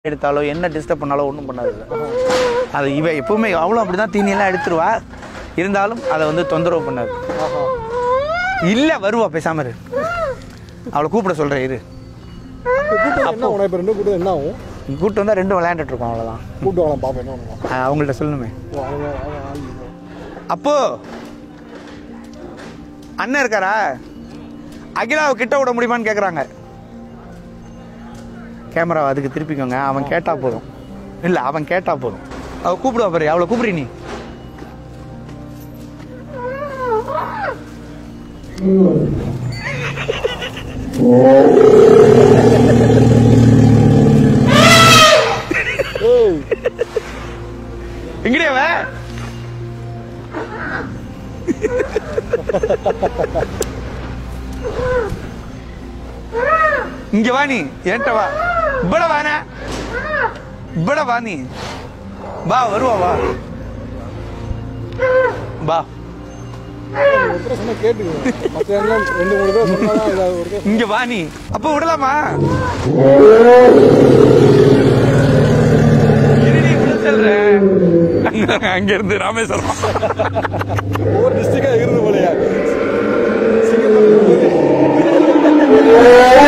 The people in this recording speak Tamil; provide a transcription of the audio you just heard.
எடுத்தாலோ என்ன டிஸ்டர்ப் பண்ணாலோ ஒன்றும் பண்ணாது அது இவ எப்பவுமே அவளும் அப்படிதான் தீனியெல்லாம் எடுத்துருவா இருந்தாலும் அதை வந்து தொந்தரவு பண்ணாது ஆஹா இல்லை வருவா பேசாம இரு அவளை கூப்பிட சொல்கிறேன் இரு இப்போ கூட்டம் என்ன உனக்கு இப்போ ரெண்டு கூட்டம் என்ன ஆகும் கூப்பிட்டு வந்தால் ரெண்டும் விளையாண்டுட்டு இருக்கோம் அவ்வளோதான் கூட்டு வரலாம் பாப்போம் என்ன பண்ணுவோம் அவங்கள்ட்ட சொல்லணுமே ஓ, அவங்க அவங்க ஆள் இல்லை. அப்போ அண்ணன் இருக்காரா அகிலாவை கிட்ட விட முடியுமான்னு கேட்குறாங்க கேமரா அதுக்கு திருப்பிக்கோங்க அவன் கேட்டா போதும் இல்லை அவன் கேட்டா போதும் அவ கூப்பிடுவா பாரு அவளை கூப்பிடு நீ ஏய் எங்கடி அவ இங்க வா நீ ஏன்ட்ட வா இப்பட வானே இப்பட வா நீ வா வருவா வா வா ஒருத்தர் சொன்னா கேட்டுக்கோங்க மற்ற எல்லாம் ரெண்டு மூணு பேர் சொன்னாதான் இதாக ஒரு இங்க வா நீ அப்ப விடலாமா இருடி, விட சொல்றேன். அங்க இருந்து ராமேஸ்வரம் ஒவ்வொரு டிஸ்ட்ரிக்டாக இருந்து போலையா சிங்கப்பூர்